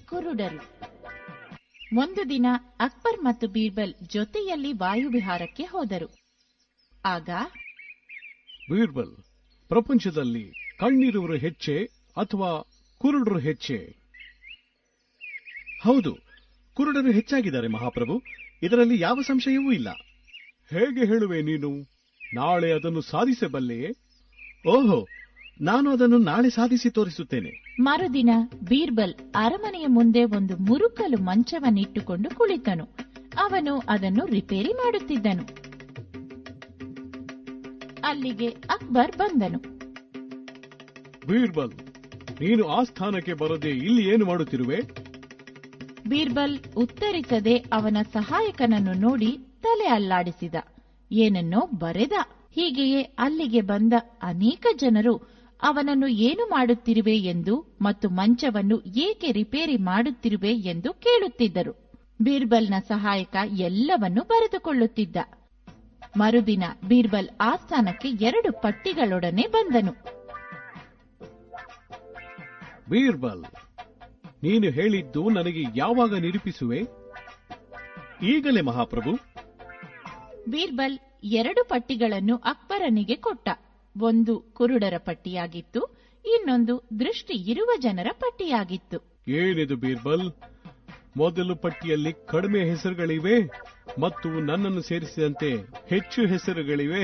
ಕುರುಡರು ಒಂದು ದಿನ ಅಕ್ಬರ್ ಮತ್ತು ಬೀರ್ಬಲ್ ಜೊತೆಯಲ್ಲಿ ವಾಯುವಿಹಾರಕ್ಕೆ ಹೋದರು ಆಗ ಬೀರ್ಬಲ್ ಪ್ರಪಂಚದಲ್ಲಿ ಕಣ್ಣಿರುವರು ಹೆಚ್ಚೆ ಅಥವಾ ಕುರುಡರು ಹೆಚ್ಚೆ ಹೌದು ಕುರುಡರು ಹೆಚ್ಚಾಗಿದ್ದಾರೆ ಮಹಾಪ್ರಭು ಇದರಲ್ಲಿ ಯಾವ ಸಂಶಯವೂ ಇಲ್ಲ ಹೇಗೆ ಹೇಳುವೆ ನೀನು ನಾಳೆ ಅದನ್ನು ಸಾಧಿಸಬಲ್ಲೆಯೇ ಓಹೋ ನಾನು ಅದನ್ನು ನಾಳೆ ಸಾಧಿಸಿ ತೋರಿಸುತ್ತೇನೆ ಮರುದಿನ ಬೀರ್ಬಲ್ ಅರಮನೆಯ ಮುಂದೆ ಒಂದು ಮುರುಕಲು ಮಂಚವನ್ನಿಟ್ಟುಕೊಂಡು ಕುಳಿತನು ಅವನು ಅದನ್ನು ರಿಪೇರಿ ಮಾಡುತ್ತಿದ್ದನು ಅಲ್ಲಿಗೆ ಅಕ್ಬರ್ ಬಂದನು ಬೀರ್ಬಲ್ ನೀನು ಆ ಸ್ಥಾನಕ್ಕೆ ಬರದೆ ಇಲ್ಲಿ ಏನು ಮಾಡುತ್ತಿರುವೆ ಬೀರ್ಬಲ್ ಉತ್ತರಿಸದೆ ಅವನ ಸಹಾಯಕನನ್ನು ನೋಡಿ ತಲೆ ಅಲ್ಲಾಡಿಸಿದ ಏನನ್ನೋ ಬರೆದ ಹೀಗೆಯೇ ಅಲ್ಲಿಗೆ ಬಂದ ಅನೇಕ ಜನರು ಅವನನ್ನು ಏನು ಮಾಡುತ್ತಿರುವೆ ಎಂದು ಮತ್ತು ಮಂಚವನ್ನು ಏಕೆ ರಿಪೇರಿ ಮಾಡುತ್ತಿರುವೆ ಎಂದು ಕೇಳುತ್ತಿದ್ದರು ಬೀರ್ಬಲ್ನ ಸಹಾಯಕ ಎಲ್ಲವನ್ನೂ ಬರೆದುಕೊಳ್ಳುತ್ತಿದ್ದ ಮರುದಿನ ಬೀರ್ಬಲ್ ಆಸ್ಥಾನಕ್ಕೆ ಎರಡು ಪಟ್ಟಿಗಳೊಡನೆ ಬಂದನು ಬೀರ್ಬಲ್ ನೀನು ಹೇಳಿದ್ದು ನನಗೆ ಯಾವಾಗ ನಿರೂಪಿಸುವೆ ಈಗಲೇ ಮಹಾಪ್ರಭು ಬೀರ್ಬಲ್ ಎರಡು ಪಟ್ಟಿಗಳನ್ನು ಅಕ್ಬರನಿಗೆ ಕೊಟ್ಟ ಒಂದು ಕುರುಡರ ಪಟ್ಟಿಯಾಗಿತ್ತು ಇನ್ನೊಂದು ದೃಷ್ಟಿ ಇರುವ ಜನರ ಪಟ್ಟಿಯಾಗಿತ್ತು ಏನಿದು ಬೀರ್ಬಲ್ ಮೊದಲು ಪಟ್ಟಿಯಲ್ಲಿ ಕಡಿಮೆ ಹೆಸರುಗಳಿವೆ ಮತ್ತು ನನ್ನನ್ನು ಸೇರಿಸಿದಂತೆ ಹೆಚ್ಚು ಹೆಸರುಗಳಿವೆ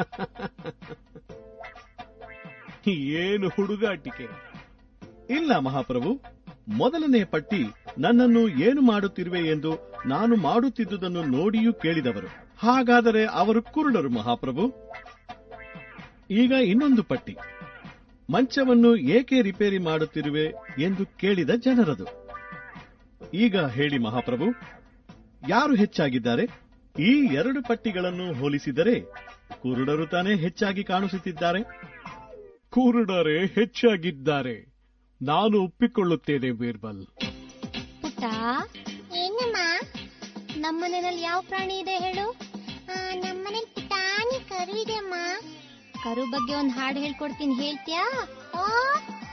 ಏನು ಹುಡುಗಾಟಿಕೆ ಇಲ್ಲ ಮಹಾಪ್ರಭು ಮೊದಲನೇ ಪಟ್ಟಿ ನನ್ನನ್ನು ಏನು ಮಾಡುತ್ತಿರುವೆ ಎಂದು ನಾನು ಮಾಡುತ್ತಿದ್ದುದನ್ನು ನೋಡಿಯೂ ಕೇಳಿದವರು ಹಾಗಾದರೆ ಅವರು ಕುರುಡರು ಮಹಾಪ್ರಭು ಈಗ ಇನ್ನೊಂದು ಪಟ್ಟಿ ಮಂಚವನ್ನು ಏಕೆ ರಿಪೇರಿ ಮಾಡುತ್ತಿರುವೆ ಎಂದು ಕೇಳಿದ ಜನರದು ಈಗ ಹೇಳಿ ಮಹಾಪ್ರಭು ಯಾರು ಹೆಚ್ಚಾಗಿದ್ದಾರೆ ಈ ಎರಡು ಪಟ್ಟಿಗಳನ್ನು ಹೋಲಿಸಿದರೆ ಕುರುಡರು ತಾನೇ ಹೆಚ್ಚಾಗಿ ಕಾಣಿಸುತ್ತಿದ್ದಾರೆ ಕುರುಡರೇ ಹೆಚ್ಚಾಗಿದ್ದಾರೆ ನಾನು ಒಪ್ಪಿಕೊಳ್ಳುತ್ತೇನೆ ಬೀರ್ಬಲ್ ಪುಟ್ಟ ಏನಮ್ಮ ನಮ್ಮನೆಯಲ್ಲಿ ಯಾವ ಪ್ರಾಣಿ ಇದೆ ಹೇಳು ನಮ್ಮನೇಲಿ ಪುಟಾಣಿ ಕರು ಇದೆ ಅಮ್ಮ ಕರು ಬಗ್ಗೆ ಒಂದ್ ಹಾಡು ಹೇಳ್ಕೊಡ್ತೀನಿ ಹೇಳ್ತೀಯಾ